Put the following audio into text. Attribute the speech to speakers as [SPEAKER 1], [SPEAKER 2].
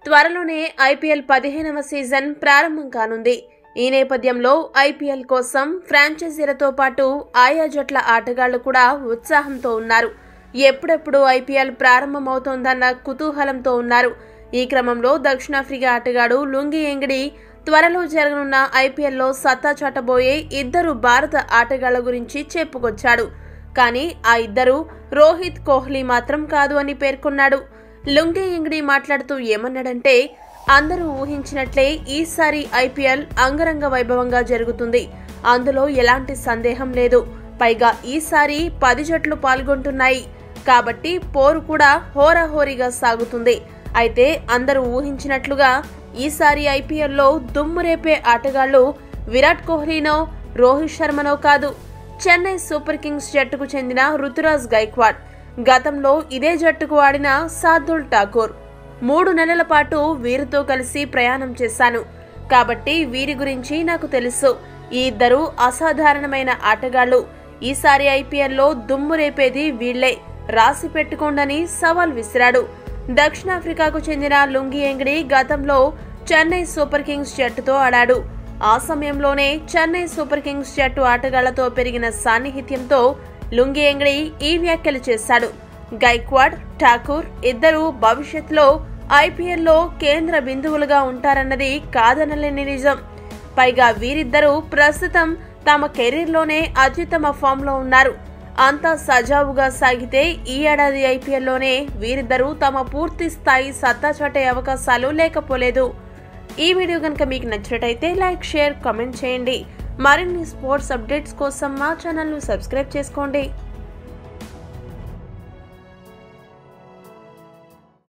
[SPEAKER 1] త్వరలోనే ఐపీఎల్ పదిహేనవ సీజన్ ప్రారంభం కానుంది ఈ నేపథ్యంలో ఐపీఎల్ కోసం ఫ్రాంచైజీలతో పాటు ఆయా జట్ల ఆటగాళ్లు కూడా ఉత్సాహంతో ఉన్నారు ఎప్పుడెప్పుడు ఐపీఎల్ ప్రారంభమవుతోందన్న కుతూహలంతో ఉన్నారు ఈ క్రమంలో దక్షిణాఫ్రికా ఆటగాడు లుంగి ఎంగిడి త్వరలో జరగనున్న ఐపీఎల్లో సత్తా చాటబోయే ఇద్దరు భారత ఆటగాళ్ల గురించి చెప్పుకొచ్చాడు కానీ ఆ ఇద్దరు రోహిత్ కోహ్లీ మాత్రం కాదు అని పేర్కొన్నాడు లుంగి ఎంగిడి మాట్లాడుతూ ఏమన్నాడంటే అందరూ ఊహించినట్లే ఈసారి ఐపీఎల్ అంగరంగ వైభవంగా జరుగుతుంది అందులో ఎలాంటి సందేహం లేదు పైగా ఈసారి పది జట్లు పాల్గొంటున్నాయి కాబట్టి పోరు కూడా హోరాహోరీగా సాగుతుంది అయితే అందరూ ఊహించినట్లుగా ఈసారి ఐపీఎల్లో దుమ్ము రేపే ఆటగాళ్లు విరాట్ కోహ్లీనో రోహిత్ శర్మనో కాదు చెన్నై సూపర్ కింగ్స్ జట్టుకు చెందిన రుతురాజ్ గైక్వాడ్ గతంలో ఇదే జట్టుకు ఆడిన సార్దుల్ ఠాకూర్ మూడు నెలల పాటు వీరితో కలిసి ప్రయాణం చేశాను కాబట్టి వీరి గురించి నాకు తెలుసు ఈ ఇద్దరు అసాధారణమైన ఆటగాళ్లు ఈసారి ఐపీఎల్లో దుమ్ము రేపేది వీళ్లే రాసి పెట్టుకోండని సవాల్ విసిరాడు దక్షిణాఫ్రికాకు చెందిన లుంగి ఎంగిడి గతంలో చెన్నై సూపర్ కింగ్స్ జట్టుతో ఆడాడు ఆ సమయంలోనే చెన్నై సూపర్ కింగ్స్ జట్టు ఆటగాళ్లతో పెరిగిన సాన్నిహిత్యంతో లుంగి ఎంగిడి ఈ వ్యాఖ్యలు చేశాడు గైక్వాడ్ ఠాకూర్ ఇద్దరు భవిష్యత్తులో ఐపీఎల్లో కేంద్ర బిందువులుగా ఉంటారన్నది కాదనలేని నిజం పైగా వీరిద్దరూ ప్రస్తుతం తమ కెరీర్లోనే అత్యుత్తమ ఫామ్లో ఉన్నారు అంతా సజావుగా సాగితే ఈ ఏడాది ఐపీఎల్లోనే వీరిద్దరూ తమ పూర్తి స్థాయి సత్తా చాటే అవకాశాలు లేకపోలేదు ఈ వీడియో కనుక మీకు నచ్చినట్టయితే లైక్ షేర్ కామెంట్ చేయండి మరిన్ని స్పోర్ట్స్ అప్డేట్స్ కోసం మా ఛానల్ను సబ్స్క్రైబ్ చేసుకోండి